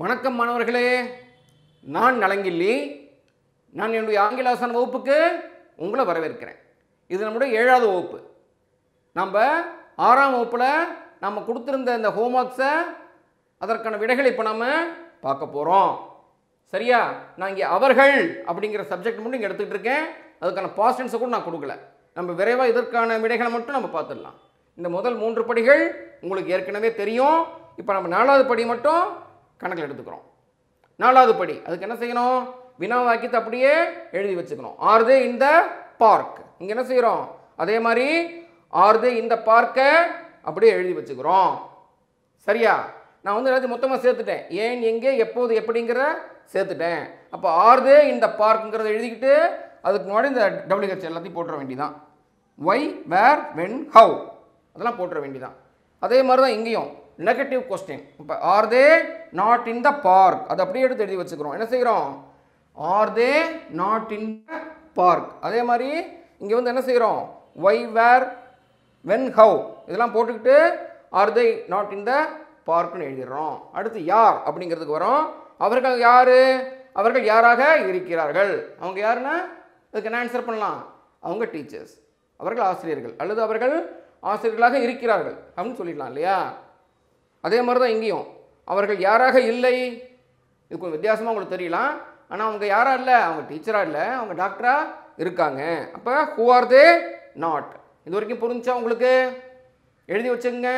வணக்கம் மாணவர்களே நான் நலங்கிள்ளி நான் என்னுடைய ஆங்கில ஆசான வகுப்புக்கு உங்களை வரவேற்கிறேன் இது நம்முடைய ஏழாவது வகுப்பு நம்ம ஆறாம் வகுப்பில் நம்ம கொடுத்துருந்த இந்த ஹோம்ஒர்க்ஸை அதற்கான விடைகளை இப்போ நம்ம பார்க்க போகிறோம் சரியா நான் இங்கே அவர்கள் அப்படிங்கிற சப்ஜெக்ட் மட்டும் இங்கே எடுத்துக்கிட்டு இருக்கேன் அதுக்கான பாஸ்டன்ஸை கூட நான் கொடுக்கல நம்ம விரைவாக இதற்கான விடைகளை மட்டும் நம்ம பார்த்துடலாம் இந்த முதல் மூன்று படிகள் உங்களுக்கு ஏற்கனவே தெரியும் இப்போ நம்ம நாலாவது படி மட்டும் கணக்கில் எடுத்துக்கிறோம் நாலாவது படி அதுக்கு என்ன செய்யணும் வினா வாக்கியத்தை அப்படியே எழுதி வச்சுக்கணும் ஆர் தே இந்த பார்க் இங்கே என்ன செய்கிறோம் அதே மாதிரி ஆர் தே இந்த பார்க்கை அப்படியே எழுதி வச்சுக்கிறோம் சரியா நான் வந்து எல்லாத்தையும் மொத்தமாக சேர்த்துட்டேன் ஏன் எங்கே எப்போது எப்படிங்கிற சேர்த்துட்டேன் அப்போ ஆர் தே இந்த பார்க்குங்கிறத எழுதிக்கிட்டு அதுக்கு முன்னாடி இந்த டபிள்யூஹெச் எல்லாத்தையும் போட்டுற வேண்டியதான் ஒய் வேர் வென் ஹவு அதெல்லாம் போட்டுற வேண்டியதான் அதே மாதிரி தான் இங்கேயும் நெகட்டிவ் கொஸ்டின் இப்போ are they not in the park அதை அப்படியே எடுத்து எழுதி வச்சுக்கிறோம் என்ன செய்கிறோம் are they not in the park அதே மாதிரி இங்கே வந்து என்ன செய்கிறோம் ஒய் வேர் வென் ஹவு இதெல்லாம் போட்டுக்கிட்டு ஆர் தே நாட் இன் த பார்க்னு எழுதிடுறோம் அடுத்து யார் அப்படிங்கிறதுக்கு வரோம் அவர்கள் யார் அவர்கள் யாராக இருக்கிறார்கள் அவங்க யாருன்னா இதுக்கு என்ன ஆன்சர் பண்ணலாம் அவங்க டீச்சர்ஸ் அவர்கள் ஆசிரியர்கள் அல்லது அவர்கள் ஆசிரியர்களாக இருக்கிறார்கள் அப்படின்னு சொல்லிடலாம் இல்லையா அதே மாதிரி தான் இங்கேயும் அவர்கள் யாராக இல்லை இது கொஞ்சம் வித்தியாசமாக உங்களுக்கு தெரியலாம் ஆனால் அவங்க யாரா இல்லை அவங்க டீச்சராக இல்லை அவங்க டாக்டராக இருக்காங்க அப்போ ஹூ ஆர் தே நாட் இது வரைக்கும் புரிஞ்சா உங்களுக்கு எழுதி வச்சுங்க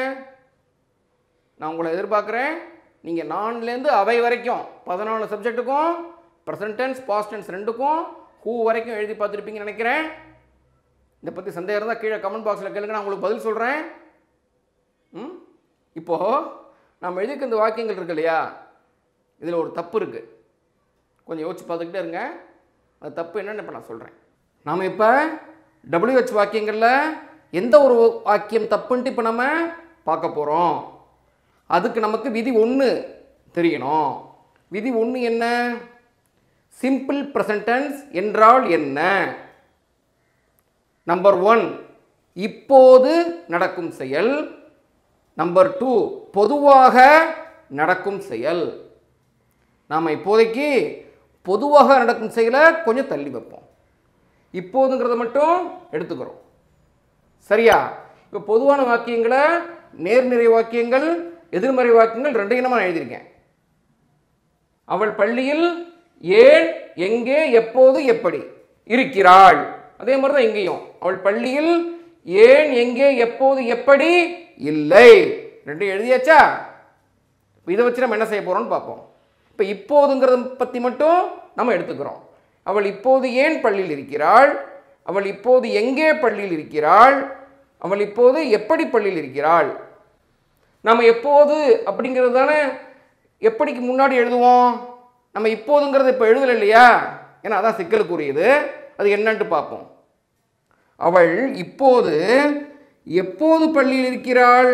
நான் உங்களை எதிர்பார்க்குறேன் நீங்கள் நான்லேருந்து அவை வரைக்கும் பதினாலு சப்ஜெக்ட்டுக்கும் ப்ரெசன்ட் டென்ஸ் பாஸ்ட் டென்ஸ் ரெண்டுக்கும் ஹூ வரைக்கும் எழுதி பார்த்துருப்பீங்கன்னு நினைக்கிறேன் இதை பற்றி சந்தேகம் இருந்தால் கீழே கமெண்ட் பாக்ஸில் கேளுங்க நான் உங்களுக்கு பதில் சொல்கிறேன் ம் இப்போது நம்ம எழுதிக்க இந்த வாக்கியங்கள் இருக்கு இல்லையா இதில் ஒரு தப்பு இருக்குது கொஞ்சம் யோசிச்சு பார்த்துக்கிட்டே இருங்க அது தப்பு என்னன்னு இப்போ நான் சொல்கிறேன் நாம் இப்போ டபிள்யூஹெச் வாக்கியங்களில் எந்த ஒரு வாக்கியம் தப்புன்ட்டு இப்போ நம்ம பார்க்க போகிறோம் அதுக்கு நமக்கு விதி ஒன்று தெரியணும் விதி ஒன்று என்ன சிம்பிள் ப்ரெசன்டென்ஸ் என்றால் என்ன நம்பர் ஒன் இப்போது நடக்கும் செயல் நம்பர் டூ பொதுவாக நடக்கும் செயல் நாம் இப்போதைக்கு பொதுவாக நடக்கும் செயலை கொஞ்சம் தள்ளி வைப்போம் இப்போதுங்கிறத மட்டும் எடுத்துக்கிறோம் சரியா இப்போ பொதுவான வாக்கியங்களை நேர்நிறை வாக்கியங்கள் எதிர்மறை வாக்கியங்கள் ரெண்டையும் நான் எழுதியிருக்கேன் அவள் பள்ளியில் ஏன் எங்கே எப்போது எப்படி இருக்கிறாள் அதே மாதிரி தான் இங்கேயும் அவள் பள்ளியில் ஏன் எங்கே எப்போது எப்படி இல்லை ரெண்டும் எழுதியாச்சா இப்ப இதை வச்சு நம்ம என்ன செய்ய போகிறோம்னு பார்ப்போம் இப்போ இப்போதுங்கிறத பற்றி மட்டும் நம்ம எடுத்துக்கிறோம் அவள் இப்போது ஏன் பள்ளியில் இருக்கிறாள் அவள் இப்போது எங்கே பள்ளியில் இருக்கிறாள் அவள் இப்போது எப்படி பள்ளியில் இருக்கிறாள் நம்ம எப்போது அப்படிங்கிறது தானே எப்படிக்கு முன்னாடி எழுதுவோம் நம்ம இப்போதுங்கிறது இப்போ எழுதலை இல்லையா ஏன்னா அதான் சிக்கலுக்குரியது அது என்னன்ட்டு பார்ப்போம் அவள் இப்போது எப்போது பள்ளியில் இருக்கிறாள்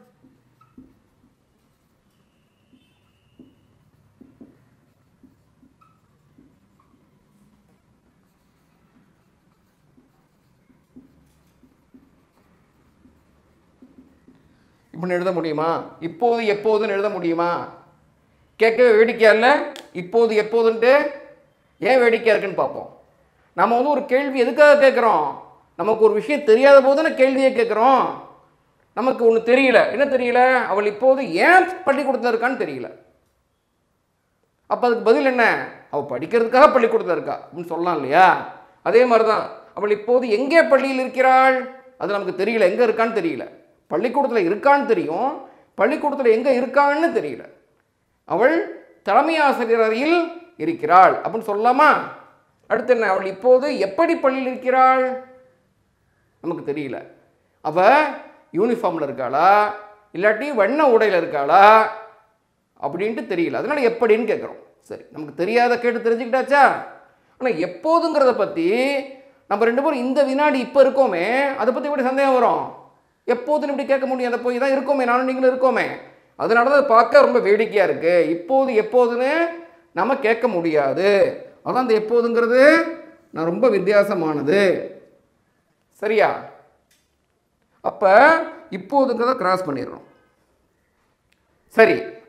இப்படின்னு எழுத முடியுமா இப்போது எப்போதுன்னு எழுத முடியுமா கேட்கவே வேடிக்கையா இல்லை இப்போது எப்போதுன்ட்டு ஏன் வேடிக்கையாக இருக்குன்னு பார்ப்போம் நம்ம வந்து ஒரு கேள்வி எதுக்காக கேட்குறோம் நமக்கு ஒரு விஷயம் தெரியாத போது தானே கேள்வியே கேட்குறோம் நமக்கு ஒன்று தெரியல என்ன தெரியல அவள் இப்போது ஏன் பள்ளிக்கூடத்தில் இருக்கான்னு தெரியல அப்போ அதுக்கு பதில் என்ன அவள் படிக்கிறதுக்காக பள்ளிக்கூடத்தில் இருக்கா அப்படின்னு சொல்லலாம் இல்லையா அதே மாதிரி தான் அவள் இப்போது எங்கே பள்ளியில் இருக்கிறாள் அது நமக்கு தெரியல எங்கே இருக்கான்னு தெரியல பள்ளிக்கூடத்தில் இருக்கான்னு தெரியும் பள்ளிக்கூடத்தில் எங்கே இருக்கான்னு தெரியல அவள் தலைமை ஆசிரியர் அறையில் இருக்கிறாள் அப்படின்னு சொல்லலாமா அடுத்து என்ன அவள் இப்போது எப்படி பள்ளியில் இருக்கிறாள் நமக்கு தெரியல அவ யூனிஃபார்மில் இருக்காளா இல்லாட்டி வண்ண உடையில் இருக்காளா அப்படின்ட்டு தெரியல அதனால எப்படின்னு கேட்குறோம் சரி நமக்கு தெரியாத கேட்டு தெரிஞ்சுக்கிட்டாச்சா ஆனால் எப்போதுங்கிறத பற்றி நம்ம ரெண்டு பேரும் இந்த வினாடி இப்போ இருக்கோமே அதை பற்றி எப்படி சந்தேகம் வரும் எப்போதுன்னு இப்படி கேட்க முடியும் அதை போய் தான் இருக்கோமே நானும் நீங்களும் இருக்கோமே அதனால தான் அதை பார்க்க ரொம்ப வேடிக்கையாக இருக்குது இப்போது எப்போதுன்னு நம்ம கேட்க முடியாது அதான் அந்த எப்போதுங்கிறது நான் ரொம்ப வித்தியாசமானது சரியா அப்போ இப்போதுங்கிறத கிராஸ் பண்ணிடுறோம் சரி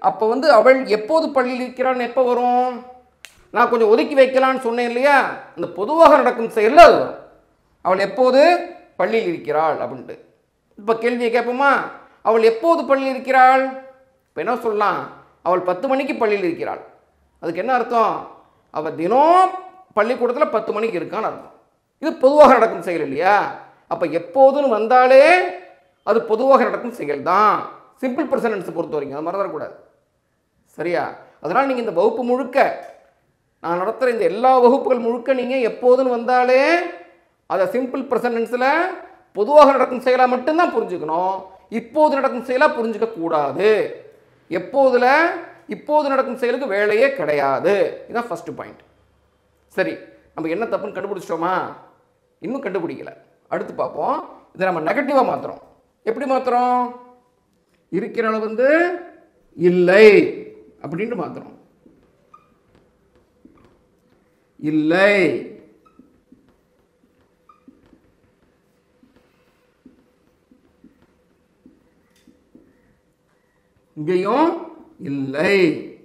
அப்போ வந்து அவள் எப்போது பள்ளியில் இருக்கிறான்னு எப்போ வரும் நான் கொஞ்சம் ஒதுக்கி வைக்கலான்னு சொன்னேன் இல்லையா அந்த பொதுவாக நடக்கும் செயலில் அது வரும் அவள் எப்போது பள்ளியில் இருக்கிறாள் அப்படின்ட்டு இப்போ கேள்வியை கேட்போமா அவள் எப்போது பள்ளியில் இருக்கிறாள் இப்போ என்ன சொல்லலாம் அவள் பத்து மணிக்கு பள்ளியில் இருக்கிறாள் அதுக்கு என்ன அர்த்தம் அவள் தினம் பள்ளிக்கூடத்தில் பத்து மணிக்கு இருக்கான்னு அர்த்தம் இது பொதுவாக நடக்கும் செயல் இல்லையா அப்போ எப்போதுன்னு வந்தாலே அது பொதுவாக நடக்கும் செயல் தான் சிம்பிள் பர்சனன்ஸை பொறுத்த வரைக்கும் அது மறந்துடக்கூடாது சரியா அதனால் நீங்கள் இந்த வகுப்பு முழுக்க நான் நடத்துகிற இந்த எல்லா வகுப்புகள் முழுக்க நீங்கள் எப்போதுன்னு வந்தாலே அதை சிம்பிள் ப்ரெசன்டென்ஸில் பொதுவாக நடக்கும் செயலாக மட்டும்தான் புரிஞ்சுக்கணும் இப்போது நடக்கும் செயலாக புரிஞ்சுக்க கூடாது எப்போதுல இப்போது நடக்கும் செயலுக்கு வேலையே கிடையாது இதுதான் ஃபஸ்ட்டு பாயிண்ட் சரி நம்ம என்ன தப்புன்னு கண்டுபிடிச்சிட்டோமா இன்னும் கண்டுபிடிக்கல அடுத்து பார்ப்போம் இதை நம்ம நெகட்டிவாக மாற்றுறோம் எப்படி மாற்றுறோம் இருக்கிற அளவு வந்து இல்லை அப்படின்ட்டு மாற்றுறோம் இல்லை இங்கேயும் இல்லை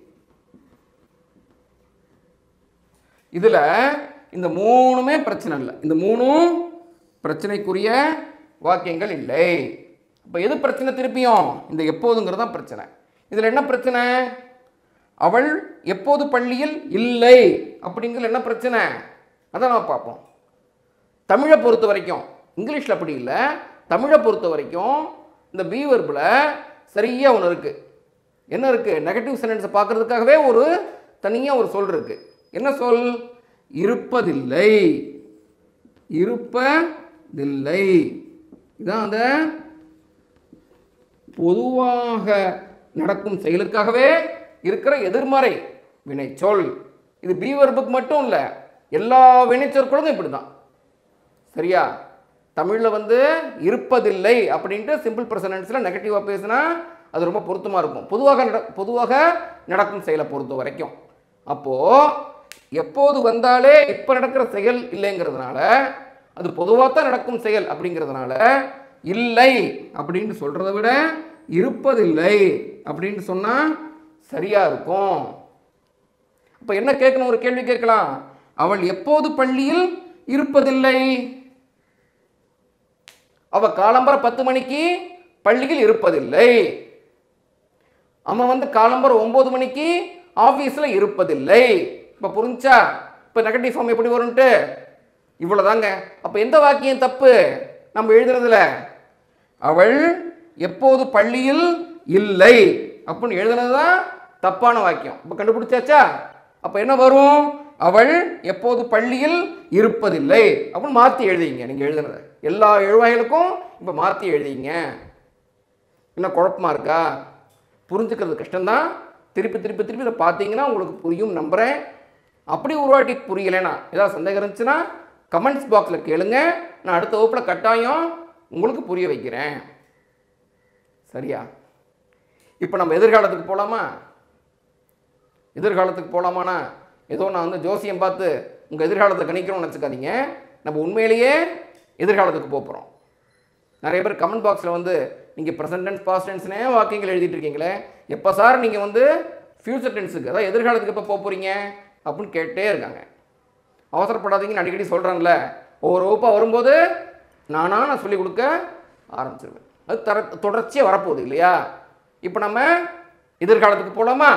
இதில் இந்த மூணுமே பிரச்சனை இல்லை இந்த மூணும் பிரச்சனைக்குரிய வாக்கியங்கள் இல்லை அப்போ எது பிரச்சனை திருப்பியும் இந்த எப்போதுங்கிறது தான் பிரச்சனை இதில் என்ன பிரச்சனை அவள் எப்போது பள்ளியில் இல்லை அப்படிங்கிறது என்ன பிரச்சனை அதான் நம்ம பார்ப்போம் தமிழை பொறுத்த வரைக்கும் இங்கிலீஷில் அப்படி இல்லை தமிழை பொறுத்த வரைக்கும் இந்த பி வெர்பில் சரியாக ஒன்று இருக்குது என்ன இருக்குது நெகட்டிவ் சென்டென்ஸை பார்க்குறதுக்காகவே ஒரு தனியாக ஒரு சொல் இருக்குது என்ன சொல் இருப்பதில்லை இருப்பதில்லை இதான் அந்த பொதுவாக நடக்கும் செயலுக்காகவே இருக்கிற எதிர்மறை வினைச்சொல் இது பி வெர்புக்கு மட்டும் இல்லை எல்லா வினைச்சொற்களும் இப்படி தான் சரியா தமிழில் வந்து இருப்பதில்லை அப்படின்ட்டு சிம்பிள் ப்ரெசனன்ஸில் நெகட்டிவாக பேசினா அது ரொம்ப பொருத்தமாக இருக்கும் பொதுவாக நட பொதுவாக நடக்கும் செயலை பொறுத்த வரைக்கும் அப்போது எப்போது வந்தாலே இப்போ நடக்கிற செயல் இல்லைங்கிறதுனால அது பொதுவாக தான் நடக்கும் செயல் அப்படிங்கிறதுனால இல்லை அப்படின்னு சொல்கிறத விட இருப்பதில்லை அப்படின்னு சொன்னால் சரியாக இருக்கும் அப்போ என்ன கேட்கணும் ஒரு கேள்வி கேட்கலாம் அவள் எப்போது பள்ளியில் இருப்பதில்லை அவ காலம்பர பத்து மணிக்கு பள்ளியில் இருப்பதில்லை அவன் வந்து காலம்பர ஒம்பது மணிக்கு ஆஃபீஸில் இருப்பதில்லை இப்போ புரிஞ்சா இப்போ நெகட்டிவ் ஃபார்ம் எப்படி வரும்ன்ட்டு இவ்வளோதாங்க அப்போ எந்த வாக்கியம் தப்பு நம்ம எழுதுறதுல அவள் எப்போது பள்ளியில் இல்லை அப்படின்னு எழுதுனது தான் தப்பான வாக்கியம் இப்போ கண்டுபிடிச்சாச்சா அப்போ என்ன வரும் அவள் எப்போது பள்ளியில் இருப்பதில்லை அப்படின்னு மாற்றி எழுதிங்க நீங்கள் எழுதுனதை எல்லா எழுவாய்களுக்கும் இப்போ மாற்றி எழுதிங்க என்ன குழப்பமா இருக்கா புரிஞ்சுக்கிறது கஷ்டம்தான் திருப்பி திருப்பி திருப்பி இதை பார்த்தீங்கன்னா உங்களுக்கு புரியும் நம்புகிறேன் அப்படி ஒரு வாட்டி புரியலைன்னா ஏதாவது சந்தேகம் இருந்துச்சுன்னா கமெண்ட்ஸ் பாக்ஸில் கேளுங்க நான் அடுத்த வகுப்பில் கட்டாயம் உங்களுக்கு புரிய வைக்கிறேன் சரியா இப்போ நம்ம எதிர்காலத்துக்கு போகலாமா எதிர்காலத்துக்கு போகலாமாண்ணா ஏதோ நான் வந்து ஜோசியம் பார்த்து உங்கள் எதிர்காலத்தை கணிக்கணும்னு நினச்சிக்காதீங்க நம்ம உண்மையிலேயே எதிர்காலத்துக்கு போக போகிறோம் நிறைய பேர் கமெண்ட் பாக்ஸில் வந்து நீங்கள் ப்ரெசன்ட் டென்ஸ் பாஸ்ட் டென்ஸ்னே வாக்கியங்கள் எழுதிட்டு இருக்கீங்களே எப்போ சார் நீங்கள் வந்து ஃப்யூச்சர் டென்ஸுக்கு அதாவது எதிர்காலத்துக்கு எப்போ போக போகிறீங்க அப்படின்னு கேட்டே இருக்காங்க அவசரப்படாதீங்கன்னு அடிக்கடி சொல்கிறேன்ல ஒவ்வொரு வகுப்பாக வரும்போது நானாக நான் சொல்லிக் கொடுக்க ஆரம்பிச்சிருவேன் அது தர தொடர்ச்சியாக வரப்போகுது இல்லையா இப்போ நம்ம எதிர்காலத்துக்கு போகலாமா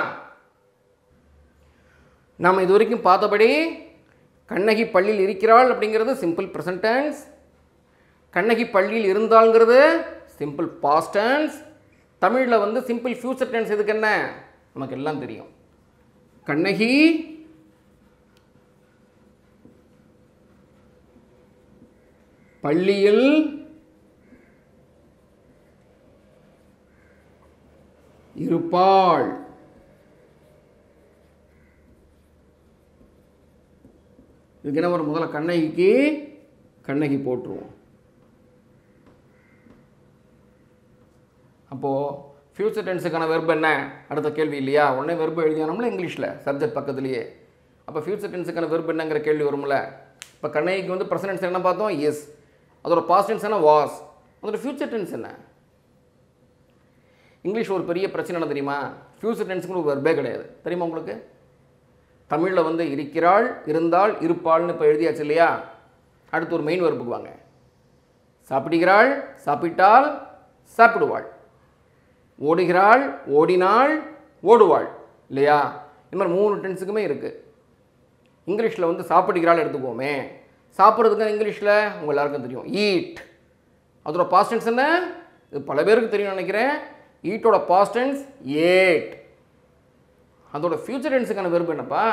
நாம் இது வரைக்கும் பார்த்தபடி கண்ணகி பள்ளியில் இருக்கிறாள் அப்படிங்கிறது சிம்பிள் ப்ரெசன்ட் டென்ஸ் கண்ணகி பள்ளியில் இருந்தாள்ங்கிறது சிம்பிள் பாஸ்ட் டென்ஸ் தமிழில் வந்து சிம்பிள் ஃபியூச்சர் டென்ஸ் எதுக்கு என்ன நமக்கு எல்லாம் தெரியும் கண்ணகி பள்ளியில் இருப்பாள் இதுக்கு என்ன வரும் முதல்ல கண்ணகிக்கு கண்ணகி போட்டுருவோம் அப்போது ஃப்யூச்சர் டென்ஸுக்கான வெர்பு என்ன அடுத்த கேள்வி இல்லையா உடனே வெர்பு எழுதியானோம்ல இங்கிலீஷில் சப்ஜெக்ட் பக்கத்துலேயே அப்போ ஃப்யூச்சர் டென்ஸுக்கான வெர்பு என்னங்கிற கேள்வி வரும்ல இப்போ கண்ணகிக்கு வந்து ப்ரெசன்ட் என்ன பார்த்தோம் எஸ் அதோட பாஸ்ட் டென்ஸ் என்ன வாஸ் அதோட ஃப்யூச்சர் டென்ஸ் என்ன இங்கிலீஷ் ஒரு பெரிய பிரச்சனை என்ன தெரியுமா ஃபியூச்சர் டென்ஸுக்கு ஒரு வெர்பே கிடையாது தெரியுமா உங்களுக்கு தமிழில் வந்து இருக்கிறாள் இருந்தால் இருப்பாள்னு இப்போ எழுதியாச்சு இல்லையா அடுத்து ஒரு மெயின் வெர்புக்கு வாங்க சாப்பிடுகிறாள் சாப்பிட்டால் சாப்பிடுவாள் ஓடுகிறாள் ஓடினாள் ஓடுவாள் இல்லையா இந்த மாதிரி மூணு டென்ஸுக்குமே இருக்குது இங்கிலீஷில் வந்து சாப்பிடுகிறாள் எடுத்துக்கோமே சாப்பிட்றதுக்கு இங்கிலீஷில் உங்கள் எல்லாருக்கும் தெரியும் ஈட் அதோட பாஸ்ட் டென்ஸ் என்ன இது பல பேருக்கு தெரியும் நினைக்கிறேன் ஈட்டோட பாஸ்ட் டென்ஸ் ஏட் அதோட ஃபியூச்சர் டென்ஸுக்கான வெறுப்பு என்னப்பா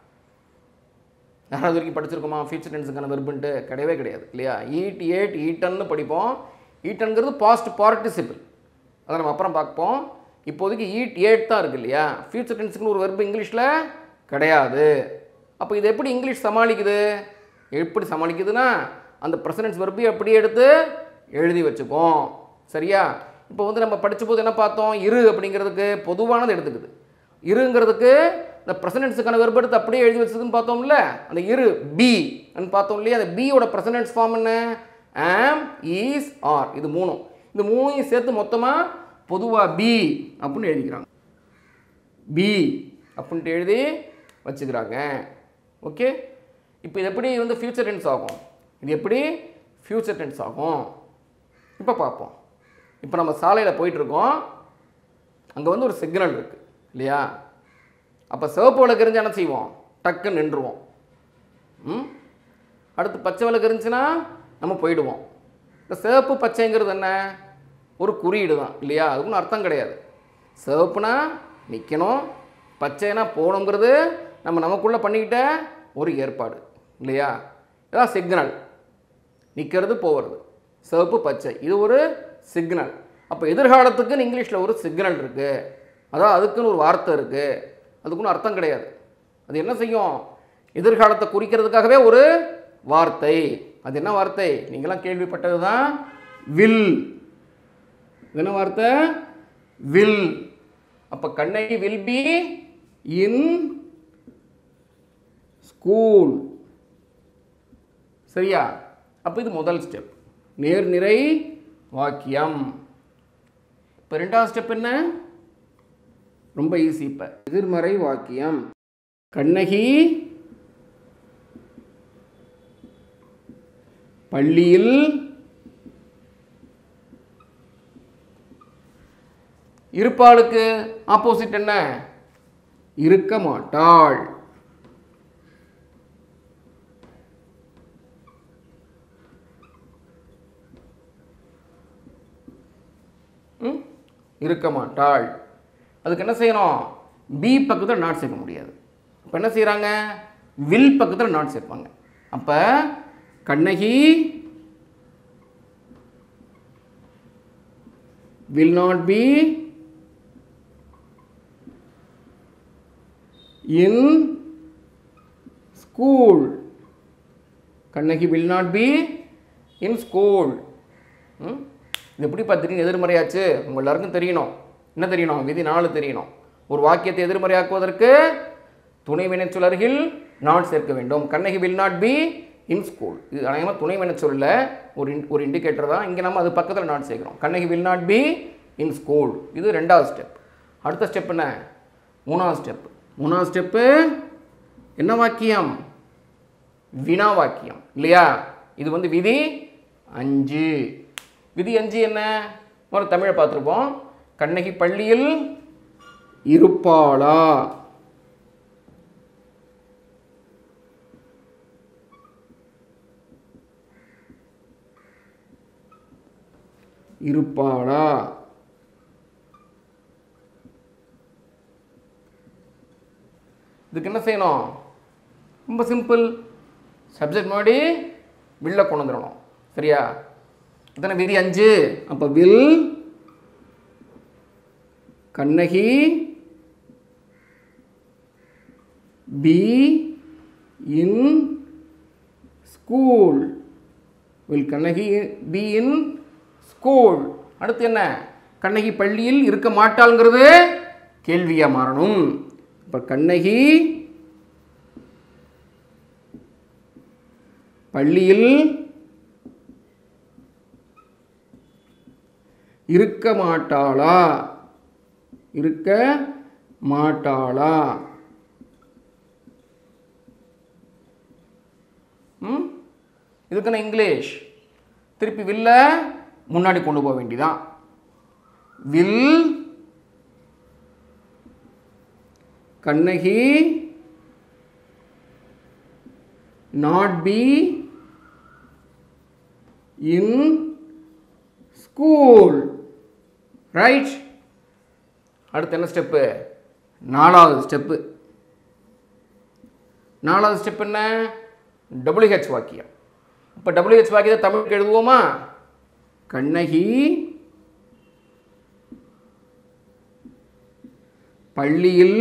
யாராவது வரைக்கும் படிச்சிருக்கோமா ஃபியூச்சர் டென்ஸுக்கான வெறுப்புன்ட்டு கிடையவே கிடையாது இல்லையா ஈட் ஏட் ஈட்டன்னு படிப்போம் ஈட்டன்கிறது பாஸ்ட் பார்ட்டிசிபிள் அதை நம்ம அப்புறம் பார்ப்போம் இப்போதைக்கு ஈட் ஏட் தான் இருக்குது இல்லையா ஃபியூச்சர் டென்ஸுக்குன்னு ஒரு வெறுப்பு இங்கிலீஷில் கிடையாது அப்போ இது எப்படி இங்கிலீஷ் சமாளிக்குது எப்படி சமாளிக்குதுன்னா அந்த ப்ரெசனன்ஸ் வெறுப்பை அப்படியே எடுத்து எழுதி வச்சுப்போம் சரியா இப்போ வந்து நம்ம படிச்ச போது என்ன பார்த்தோம் இரு அப்படிங்கிறதுக்கு பொதுவானது எடுத்துக்குது இருங்கிறதுக்கு இந்த ப்ரெசனன்ஸுக்கான வெறுப்பு எடுத்து அப்படியே எழுதி வச்சதுன்னு பார்த்தோம்ல அந்த இரு பி பார்த்தோம் இல்லையா அந்த பியோட ப்ரெசனன்ஸ் ஃபார்ம் என்ன ஆம் ஈஸ் ஆர் இது மூணும் இந்த மூணையும் சேர்த்து மொத்தமாக பொதுவாக பி அப்படின்னு எழுதிக்கிறாங்க பி அப்படின்ட்டு எழுதி வச்சுக்கிறாங்க ஓகே இப்போ இது எப்படி வந்து ஃபியூச்சர் டென்ஸ் ஆகும் இது எப்படி ஃபியூச்சர் டென்ஸ் ஆகும் இப்போ பார்ப்போம் இப்போ நம்ம சாலையில் போயிட்டுருக்கோம் அங்கே வந்து ஒரு சிக்னல் இருக்குது இல்லையா அப்போ சிவப்பு விளக்கு எரிஞ்சு என்ன செய்வோம் டக்குன்னு நின்றுவோம் ம் அடுத்து பச்சை விளக்கு இருந்துச்சுன்னா நம்ம போயிடுவோம் இந்த சிவப்பு பச்சைங்கிறது என்ன ஒரு குறியீடு தான் இல்லையா அதுக்குன்னு அர்த்தம் கிடையாது சிவப்புனா நிற்கணும் பச்சைனா போகணுங்கிறது நம்ம நமக்குள்ளே பண்ணிக்கிட்ட ஒரு ஏற்பாடு இல்லையா இதான் சிக்னல் நிற்கிறது போகிறது சிவப்பு பச்சை இது ஒரு சிக்னல் அப்போ எதிர்காலத்துக்குன்னு இங்கிலீஷில் ஒரு சிக்னல் இருக்குது அதான் அதுக்குன்னு ஒரு வார்த்தை இருக்குது அதுக்குன்னு அர்த்தம் கிடையாது அது என்ன செய்யும் எதிர்காலத்தை குறிக்கிறதுக்காகவே ஒரு வார்த்தை அது என்ன வார்த்தை நீங்களாம் கேள்விப்பட்டது தான் வில் இது என்ன வார்த்தை வில் அப்போ Kannagi will be in school சரியா அப்போ இது முதல் ஸ்டெப் நேர்நிறை வாக்கியம் இப்போ ரெண்டாவது ஸ்டெப் என்ன ரொம்ப ஈஸி இப்போ எதிர்மறை வாக்கியம் கண்ணகி பள்ளியில் இருப்பாளுக்கு ஆப்போசிட் என்ன இருக்க மாட்டாள் ம்? இருக்க மாட்டாள் அதுக்கு என்ன செய்யணும் பி பக்கத்தில் நாட் சேர்க்க முடியாது அப்போ என்ன செய்கிறாங்க வில் பக்கத்தில் நாட் சேர்ப்பாங்க அப்போ Kannagi will not be in school Kannagi will not be in school ம்? இது எப்படி பார்த்துட்டீங்க எதிர்மறையாச்சு உங்கள் எல்லாருக்கும் தெரியணும் என்ன தெரியணும் விதி நாலு தெரியணும் ஒரு வாக்கியத்தை எதிர்மறையாக்குவதற்கு துணை வினைச்சொல் அருகில் நாட் சேர்க்க வேண்டும் Kannagi will not be in school இது அநேகமாக துணை வினைச்சொல்ல ஒரு in- ஒரு இண்டிகேட்டர் தான் இங்கே நம்ம அது பக்கத்தில் நாட் சேர்க்கிறோம் Kannagi will not be in school இது ரெண்டாவது ஸ்டெப் அடுத்த ஸ்டெப் என்ன மூணாவது ஸ்டெப் மூணாவது ஸ்டெப்பு என்ன வாக்கியம் வினா வாக்கியம் இல்லையா இது வந்து விதி அஞ்சு விதி அஞ்சு என்ன ஒரு தமிழை பார்த்துருப்போம் கண்ணகி பள்ளியில் இருப்பாளா இருப்பாளா இதுக்கு என்ன செய்யணும் ரொம்ப சிம்பிள் சப்ஜெக்ட் முன்னாடி வில்ல கொண்டு வந்துடணும் சரியா இத்தனை விதி அஞ்சு அப்போ will Kannagi be in school will Kannagi be in school அடுத்து என்ன கண்ணகி பள்ளியில் இருக்க மாட்டாள்ங்கிறது கேள்வியாக மாறணும் இப்போ கண்ணகி பள்ளியில் இருக்க மாட்டாளா இருக்க மாட்டாளா ம் இதுக்குன்னு இங்கிலீஷ் திருப்பி வில்ல முன்னாடி கொண்டு போக வேண்டியதான் will Kannagi not be in school right அடுத்து என்ன ஸ்டெப்பு நாலாவது ஸ்டெப்பு நாலாவது ஸ்டெப் என்ன டபிள்யூஹெச் வாக்கியம் இப்போ டபிள்யூஹெச் வாக்கியத்தை தமிழுக்கு எழுதுவோமா கண்ணகி பள்ளியில்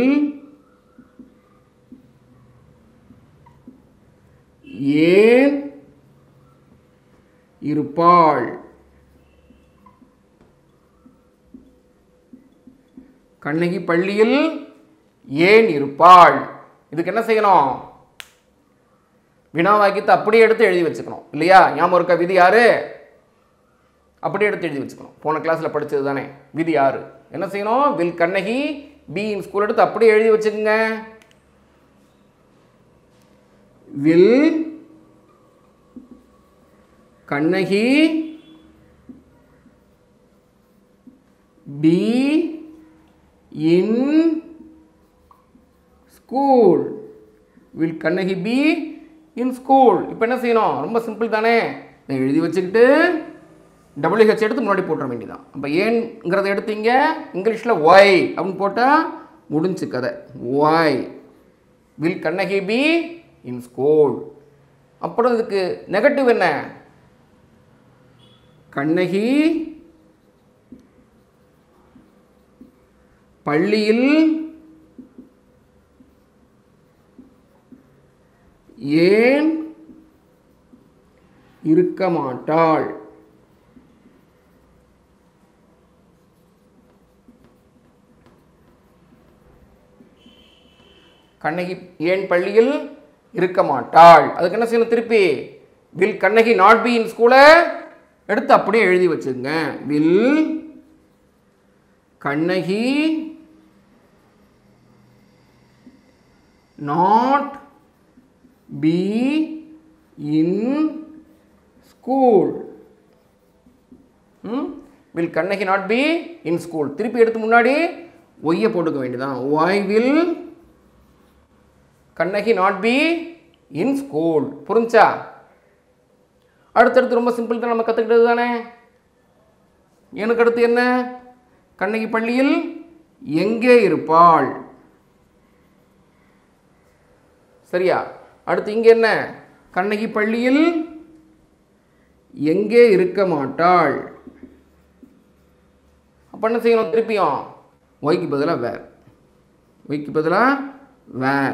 ஏன் இருப்பாள் கண்ணகி பள்ளியில் ஏன் இருப்பாள் இதுக்கு என்ன செய்யணும் வினா வாக்கியத்தை அப்படியே எடுத்து எழுதி வச்சுக்கணும் இல்லையா ஞாபகம் இருக்க விதி யாரு அப்படியே எடுத்து எழுதி வச்சுக்கணும் போன கிளாஸில் படிச்சது தானே விதி யாரு என்ன செய்யணும் will Kannagi be in school எடுத்து அப்படியே எழுதி வச்சுக்கோங்க will Kannagi be in school will Kannagi be in school இப்போ என்ன செய்யணும் ரொம்ப சிம்பிள் தானே இதை எழுதி வச்சுக்கிட்டு டபிள்யூஹெச் எடுத்து முன்னாடி போட்டுற வேண்டியதான் அப்போ ஏன்ங்கிறத எடுத்தீங்க இங்கிலீஷில் ஒய் அப்படின்னு போட்டால் முடிஞ்சு கதை why will Kannagi be in school அப்புறம் இதுக்கு நெகட்டிவ் என்ன கண்ணகி பள்ளியில் ஏன் இருக்க மாட்டாள் கண்ணகி ஏன் பள்ளியில் இருக்க மாட்டாள் அதுக்கு என்ன செய்யணும் திருப்பி will Kannagi not be in ஸ்கூலை எடுத்து அப்படியே எழுதி வச்சுங்க will Kannagi not be in school will Kannagi not be in school திருப்பி எடுத்து முன்னாடி ஒய்யை போட்டுக்க வேண்டியதான் why will Kannagi not be in school புரிஞ்சா அடுத்தடுத்து ரொம்ப சிம்பிள் தான் நம்ம கற்றுக்கிட்டது தானே எனக்கு அடுத்து என்ன கண்ணகி பள்ளியில் எங்கே இருப்பாள் சரியா அடுத்து இங்கே என்ன கண்ணகி பள்ளியில் எங்கே இருக்க மாட்டாள் அப்போ என்ன செய்யணும் திருப்பியும் ஒய்க்கு பதிலாக வேர் ஒய்க்கு பதிலாக வேர்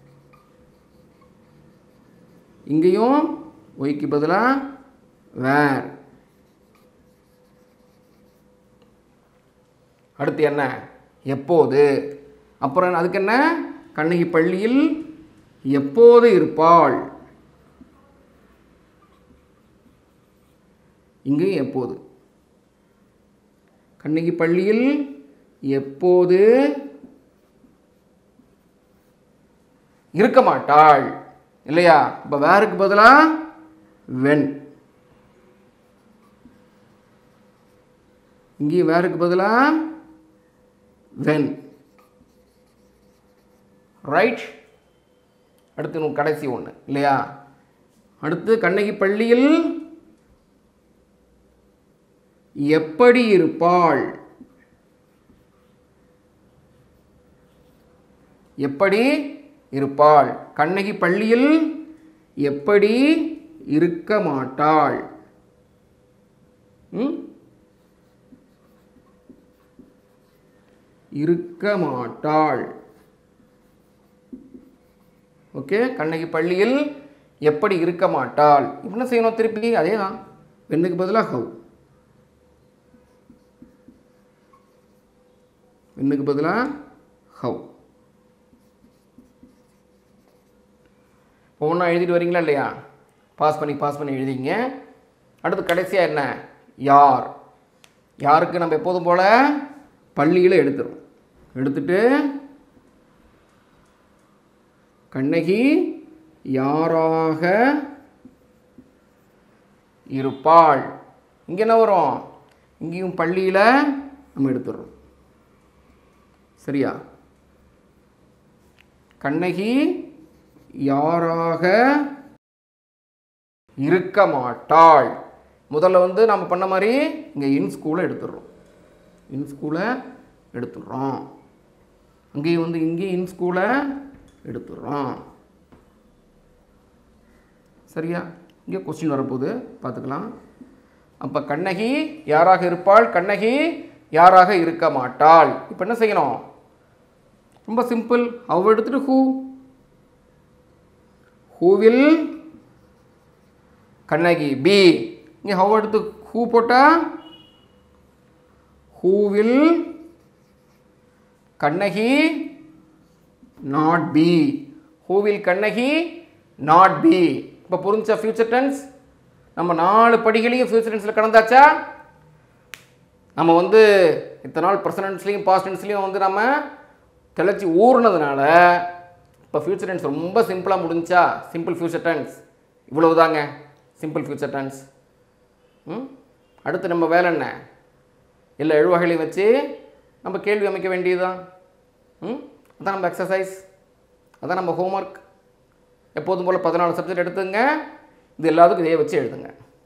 இங்கேயும் ஒய்க்கு பதிலாக வேர் அடுத்து என்ன எப்போது அப்புறம் அதுக்கு என்ன கண்ணகி பள்ளியில் எப்போது இருப்பாள் இங்கேயும் எப்போது கண்ணகி பள்ளியில் எப்போது இருக்க மாட்டாள் இல்லையா இப்போ வேருக்கு பதிலாக வென் இங்கேயும் வேருக்கு பதிலாக வென் ரைட் அடுத்து நூ- கடைசி ஒன்று இல்லையா அடுத்து கண்ணகி பள்ளியில் எப்படி இருப்பாள் எப்படி இருப்பாள் கண்ணகி பள்ளியில் எப்படி இருக்க மாட்டாள் ம்? இருக்க மாட்டாள் ஓகே கண்ணகி பள்ளியில் எப்படி இருக்க மாட்டாள் இப்ப என்ன செய்யணும் திருப்பி அதே தான் வெண்ணுக்கு பதிலாக ஹவ் வெண்ணுக்கு பதிலாக ஹவ் ஒவ்வொன்றா எழுதிட்டு வரீங்களா இல்லையா பாஸ் பண்ணி பாஸ் பண்ணி எழுதிங்க அடுத்து கடைசியாக என்ன யார் யாருக்கு நம்ம எப்போதும் போல் பள்ளியில் எடுத்துரும் எடுத்துட்டு கண்ணகி யாராக இருப்பாள் இங்கே என்ன வரும் இங்கேயும் பள்ளியில் நம்ம எடுத்துடுறோம் சரியா கண்ணகி யாராக இருக்க மாட்டாள் முதல்ல வந்து நம்ம பண்ண மாதிரி இங்கே இன் ஸ்கூலை எடுத்துடுறோம் இன் ஸ்கூலை எடுத்துடுறோம் அங்கேயும் வந்து இங்கேயும் இன் ஸ்கூலை எடுத்துடுறோம் சரியா இங்கே கொஸ்டின் வரப்போகுது பார்த்துக்கலாம் அப்போ கண்ணகி யாராக இருப்பாள் கண்ணகி யாராக இருக்க மாட்டாள் இப்போ என்ன செய்யணும் ரொம்ப சிம்பிள் அவ எடுத்துட்டு who who will Kannagi be இங்கே ஹவ் எடுத்து ஹூ போட்டா who will Kannagi not be who will Kannagi not be இப்போ புரிஞ்சா ஃபியூச்சர் டென்ஸ் நம்ம நாலு படிகளையும் ஃபியூச்சர் டென்ஸில் கடந்தாச்சா நம்ம வந்து இத்தனை நாள் ப்ரெசன்டென்ஸ்லையும் பாஸ்ட் டென்ஸ்லையும் வந்து நம்ம தெளிச்சு ஊறினதுனால இப்போ ஃபியூச்சர் டென்ஸ் ரொம்ப சிம்பிளாக முடிஞ்சா சிம்பிள் ஃபியூச்சர் டென்ஸ் இவ்வளவு தாங்க சிம்பிள் ஃபியூச்சர் டென்ஸ் ம் அடுத்து நம்ம வேலை என்ன எல்லா எழுவகைகளையும் வச்சு நம்ம கேள்வி அமைக்க வேண்டியதுதான் ம் அதான் நம்ம எக்ஸசைஸ் அதான் நம்ம ஹோம்ஒர்க் எப்போதும் போல் பதினாலு சப்ஜெக்ட் எடுத்துங்க இது எல்லாத்துக்கும் இதே வச்சு எழுதுங்க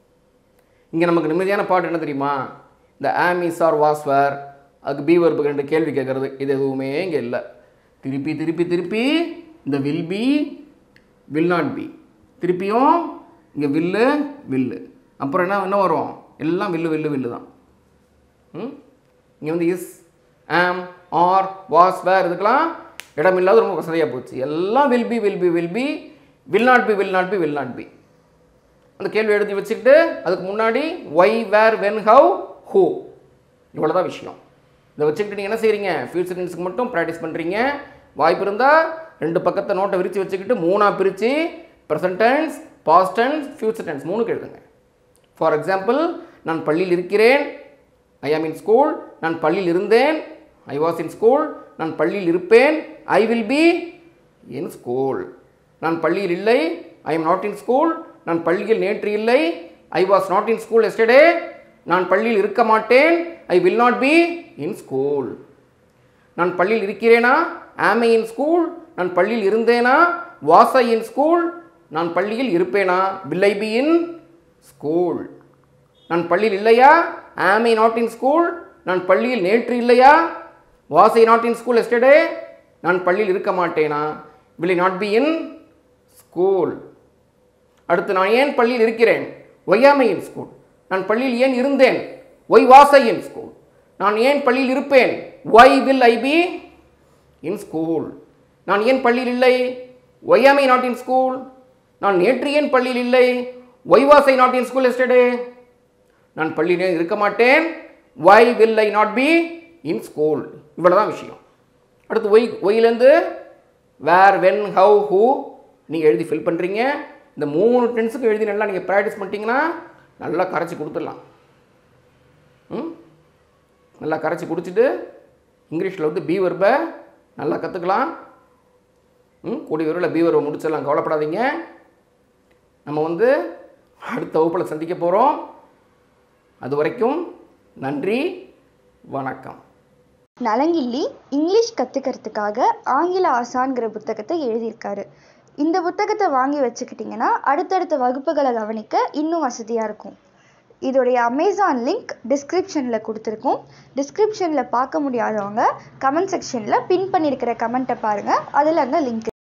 இங்கே நமக்கு நிம்மதியான பாட்டு என்ன தெரியுமா இந்த ஆமிஸ் ஆர் வாஸ்வர் அதுக்கு பி வர்புக்கு ரெண்டு கேள்வி கேட்குறது இது எதுவுமே இங்கே இல்லை திருப்பி திருப்பி திருப்பி இந்த will be will not be திருப்பியும் இங்கே வில்லு வில்லு அப்புறம் என்ன என்ன வரும் எல்லாம் வில்லு வில்லு வில்லு தான் ம் இங்கே வந்து இஸ் ஆம் ஆர் வாஸ் வேர் இதுக்கெல்லாம் இடமில்லாத ரொம்ப வசதியாக போச்சு எல்லாம் will be will be will be will not be will not be will not be அந்த கேள்வி எழுதி வச்சுக்கிட்டு அதுக்கு முன்னாடி why where when how who இவ்வளோ தான் விஷயம் இதை வச்சுக்கிட்டு நீங்கள் என்ன செய்கிறீங்க ஃபியூச்சர் டென்ஸுக்கு மட்டும் ப்ராக்டிஸ் பண்ணுறீங்க வாய்ப்பு இருந்தால் ரெண்டு பக்கத்தை நோட்டை விரித்து வச்சுக்கிட்டு மூணாக பிரித்து present tense past tense future tense மூணுக்கு எழுதுங்க ஃபார் எக்ஸாம்பிள் நான் பள்ளியில் இருக்கிறேன் ஐ ஆம் இன் ஸ்கூல் நான் பள்ளியில் இருந்தேன் ஐ வாஸ் இன் ஸ்கூல் நான் பள்ளியில் இருப்பேன் I will be in school நான் பள்ளியில் இல்லை I am not in school நான் பள்ளியில் நேற்று இல்லை I was not in school yesterday நான் பள்ளியில் இருக்க மாட்டேன் I will not be in school நான் பள்ளியில் இருக்கிறேனா ஆம் ஐ இன் ஸ்கூல் நான் பள்ளியில் இருந்தேனா வாஸ் ஐ இன் ஸ்கூல் நான் பள்ளியில் இருப்பேனா will I be in school நான் பள்ளியில் இல்லையா ஆம் ஐ நாட் இன் ஸ்கூல் நான் பள்ளியில் நேற்று இல்லையா was I not in school yesterday நான் பள்ளியில் இருக்க மாட்டேனா will I not be in school அடுத்து நான் ஏன் பள்ளியில் இருக்கிறேன் ஒய்யாமை இன் ஸ்கூல் நான் பள்ளியில் ஏன் இருந்தேன் why was I in school நான் ஏன் பள்ளியில் இருப்பேன் why will I be in school நான் ஏன் பள்ளியில் இல்லை ஒய்யாமை நாட் இன் ஸ்கூல் நான் நேற்று ஏன் பள்ளியில் இல்லை why was I not in school yesterday நான் பள்ளியில் இருக்க மாட்டேன் why will I not be in school இவ்வளோ தான் விஷயம் அடுத்து ஒய் ஒய்லேருந்து வேர் வென் ஹவ் ஹூ நீங்கள் எழுதி ஃபில் பண்ணுறீங்க இந்த மூணு டென்ஸுக்கும் எழுதி நல்லா நீங்கள் ப்ராக்டிஸ் பண்ணிட்டீங்கன்னா நல்லா கரைச்சி கொடுத்துடலாம் ம் நல்லா கரைச்சி குடிச்சிட்டு இங்கிலீஷில் வந்து பி வர்பை நல்லா கற்றுக்கலாம் ம் கூடிய விரைவில் பி வர்பை முடிச்சிடலாம் கவலைப்படாதீங்க நம்ம வந்து அடுத்த வகுப்பில் சந்திக்க போகிறோம் அது வரைக்கும் நன்றி வணக்கம் நலங்கிள்ளி இங்கிலீஷ் கற்றுக்கிறதுக்காக ஆங்கில ஆசான்கிற புத்தகத்தை எழுதியிருக்காரு இந்த புத்தகத்தை வாங்கி வச்சுக்கிட்டிங்கன்னா அடுத்தடுத்த வகுப்புகளை கவனிக்க இன்னும் வசதியாக இருக்கும் இதோடைய அமேசான் லிங்க் டிஸ்கிரிப்ஷனில் கொடுத்துருக்கோம் டிஸ்கிரிப்ஷனில் பார்க்க முடியாதவங்க கமெண்ட் செக்ஷனில் பின் பண்ணியிருக்கிற கமெண்ட்டை பாருங்கள் அதில் அங்கே லிங்க்